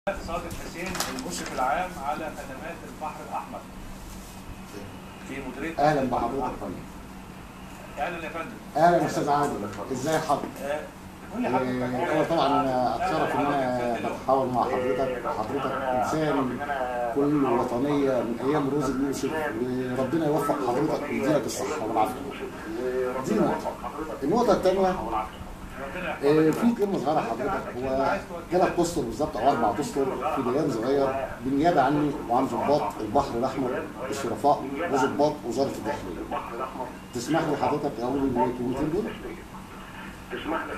صادق حسين المشرف العام على خدمات البحر الاحمر في مديريه اهلا بحضرتك يا فندم اهلا يا فندم اهلا استاذ عادل ازاي حضرتك آه، قول لي آه، حضرتك اول طبعا انا اتشرف ان انا بتحاور مع حضرتك حضرتك انسان كل وطنيه من ايام روز اليوسف وربنا يوفق حضرتك ويديلك الصحه والعافيه دي نقطه النقطه الثانيه ربنا آه، يحفظك في كلمه صغيره حضرتك هو ثلاث اسطر بالظبط او اربع اسطر في بيان صغير بالنيابه عني وعن ضباط البحر الاحمر الشرفاء وضباط وزاره الداخليه تسمح لي حضرتك اقول الكلمتين دول؟ تسمح لي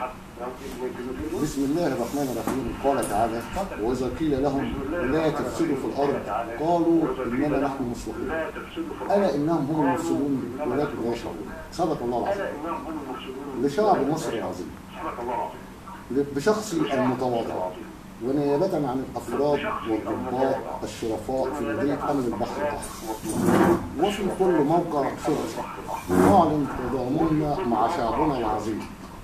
حضرتك بسم الله الرحمن الرحيم قال تعالى واذا قيل لهم لا تفسدوا في الارض قالوا اننا نحن مصلحون لا تفسدوا في الارض الا انهم هم المفسدون ولكن لا يشعرون صدق الله العظيم الا انهم هم المفسدون لشعب مصر العظيم صدق الله العظيم بشخصي المتواضع ونيابة عن الأفراد والضباط الشرفاء في مدينة أمن البحر الأحمر وفي كل موقع فرصة نعلن تضامننا مع شعبنا العظيم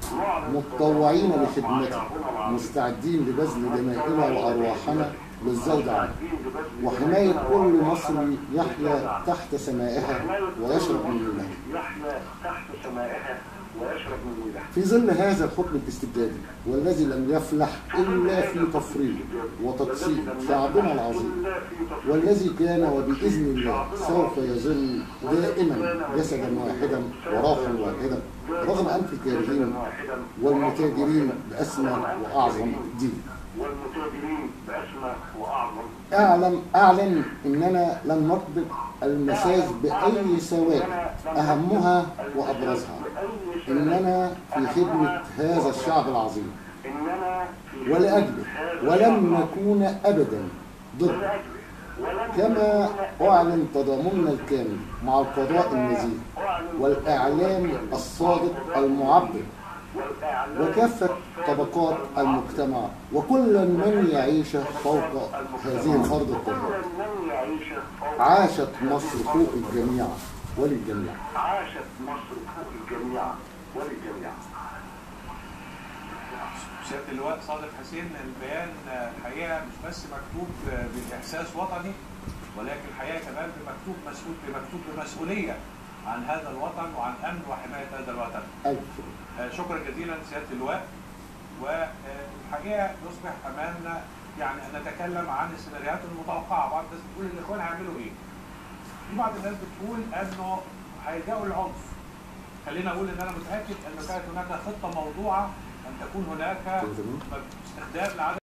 متطوعين لخدمته مستعدين لبذل دمائنا وأرواحنا للزوج عنه وحماية كل مصري يحيا تحت سمائها ويشرب من ميلها يحيا تحت سمائها ويشرب من ميلها في ظل هذا الحكم الاستبدادي والذي لم يفلح إلا في تفريط وتقسيم شعبنا العظيم والذي كان وبإذن الله سوف يظل دائما جسدا واحدا وروحا واحدا رغم أنف الكارهين والمتاجرين بأسمى وأعظم دين والمتاجرين باسمى واعظم أعلم أعلن أننا لن نطبق المساج بأي سواد أهمها وأبرزها إننا في خدمة هذا الشعب العظيم اننا في ولأجله ولن نكون أبدا ضده ولأجله ولن كما أعلن تضامننا الكامل مع القضاء النزيه والإعلام الصادق المعبر والاعلام وكافة طبقات المجتمع وكل من يعيش فوق هذه الأرض الطاهرة من يعيش فوق عاشت مصر فوق الجميع وللجميع عاشت مصر فوق الجميع وللجميع سياده اللواء صادق حسين البيان آه، الحقيقه مش بس مكتوب آه، باحساس وطني ولكن الحقيقه كمان بمكتوب مسؤول بمكتوب بمسؤوليه عن هذا الوطن وعن امن وحمايه هذا الوطن ألف شكر. آه، شكرا جزيلا سياده اللواء والحقيقه يصبح امامنا يعني ان نتكلم عن السيناريوهات المتوقعه بعض الناس بتقول الاخوان هيعملوا ايه؟ في بعض الناس بتقول انه هيلجأوا العنف خلينا اقول ان انا متاكد انه كانت هناك خطه موضوعه ان تكون هناك استخدام لعدم